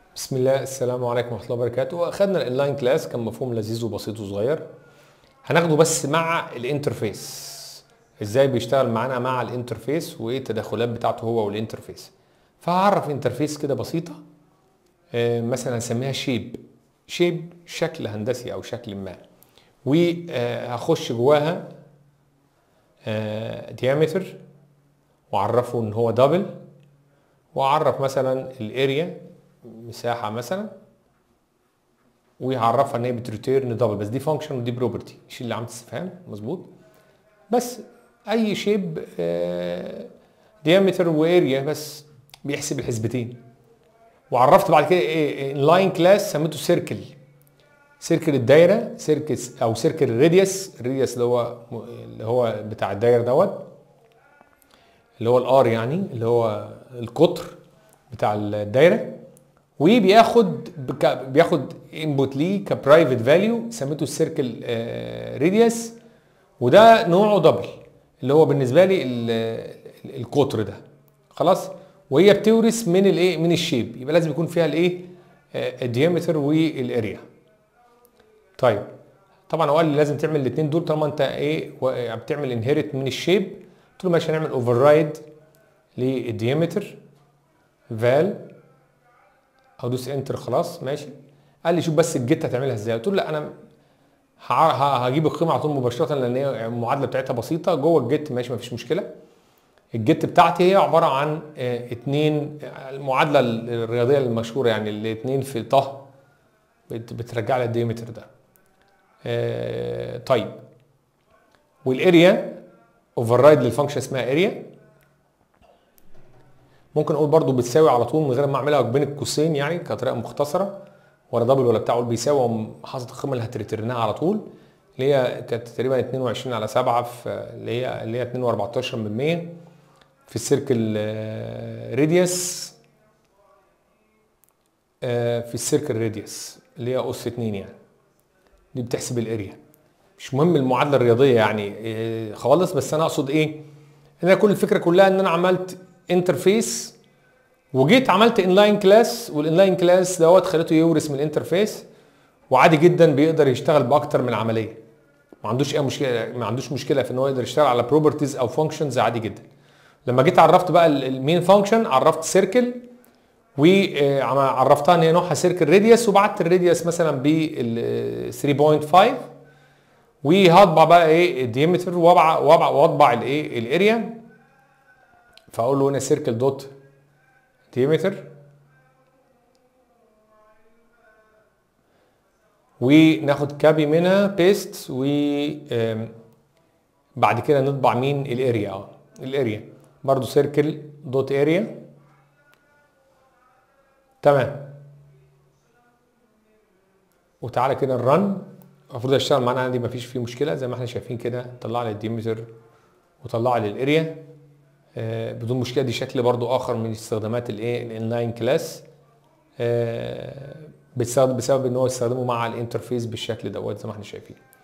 بسم الله السلام عليكم ورحمه الله وبركاته اخذنا الانلاين كلاس كان مفهوم لذيذ وبسيط وصغير هناخده بس مع الانترفيس ازاي بيشتغل معانا مع الانترفيس وايه التدخلات بتاعته هو والانترفيس فهعرف انترفيس كده بسيطه آه، مثلا هنسميها شيب شيب شكل هندسي او شكل ما وهخش جواها ديامتر واعرفه ان هو دبل واعرف مثلا الاريا مساحه مثلا ويعرفها ان هي بتريتيرن دبل بس دي فانكشن ودي بروبرتي شيل اللي عم استفهام مظبوط بس اي شيب ديامتر واريا بس بيحسب الحسبتين وعرفت بعد كده ايه لاين كلاس سميته سيركل سيركل الدايره سيركس او سيركل الراديوس الراديوس اللي هو اللي هو بتاع الدايره دوت اللي هو الار يعني اللي هو القطر بتاع الدايره وبياخد بك- بياخد انبوت ليه كبرايفت فاليو سميته السيركل راديوس وده نوعه دبل اللي هو بالنسبه لي ال- ال- القطر ده خلاص وهي بتورث من الايه من الشيب يبقى لازم يكون فيها الايه الديامتر والاريا طيب طبعا هو قال لي لازم تعمل الاثنين دول طالما انت ايه و- بتعمل انهيرت من الشيب قلت له ماشي هنعمل اوفر رايد للديامتر فال ادوس انتر خلاص ماشي قال لي شوف بس الجيت هتعملها ازاي قلت له لا انا ه- ه- هجيب القيمه على طول مباشره لان هي المعادله بتاعتها بسيطه جوه الجيت ماشي مفيش مشكله الجيت بتاعتي هي عباره عن آه، اتنين آه، المعادله الرياضيه المشهوره يعني الاتنين في طه بت- بترجع لي الديامتر ده آه، طيب والاريا اوفر رايد للفانكشن اسمها اريا ممكن اقول برضو بتساوي على طول من غير ما اعملها بين القوسين يعني كطريقه مختصره ولا دبل ولا بتاع اقول بيساوي وأقوم حاطط القيمه اللي هتريترنها على طول اللي هي كانت تقريبا 22 على 7 في اللي هي اللي هي 2 و14 من 100 في السيركل راديوس في السيركل راديوس اللي هي اس 2 يعني دي بتحسب الاريا مش مهم المعادله الرياضيه يعني آه، خالص بس انا اقصد ايه ان انا كل الفكره كلها ان انا عملت انترفيس وجيت عملت انلاين كلاس والانلاين كلاس دوت خليته يورث من الانترفيس وعادي جدا بيقدر يشتغل باكتر من عمليه ما عندوش اي مشكله ما عندوش مشكله في ان هو يقدر يشتغل على بروبرتيز او فانكشنز عادي جدا لما جيت عرفت بقى المين فانكشن عرفت سيركل وعرفتها ان هي نوعها سيركل راديوس وبعت الراديوس مثلا بال 3.5 وهطبع بقى ايه الديامتر وابع وابع واطبع الايه الاريا فاقول له هنا سيركل دوت ديامتر وناخد كابي منها بيست و آم، بعد كده نطبع مين الاريا اه الاريا برضو سيركل دوت اريا تمام وتعالى كده نرن المفروض يشتغل معانا عندي مفيش فيه مشكله زي ما احنا شايفين كده طلع لي الديمتر وطلع لي الاريا آه، بدون مشكله دي شكل برضو اخر من استخدامات الايه الانلاين كلاس آه، بتستخدم بسبب ان هو يستخدمه مع الانترفيس بالشكل دوت زي ما احنا شايفين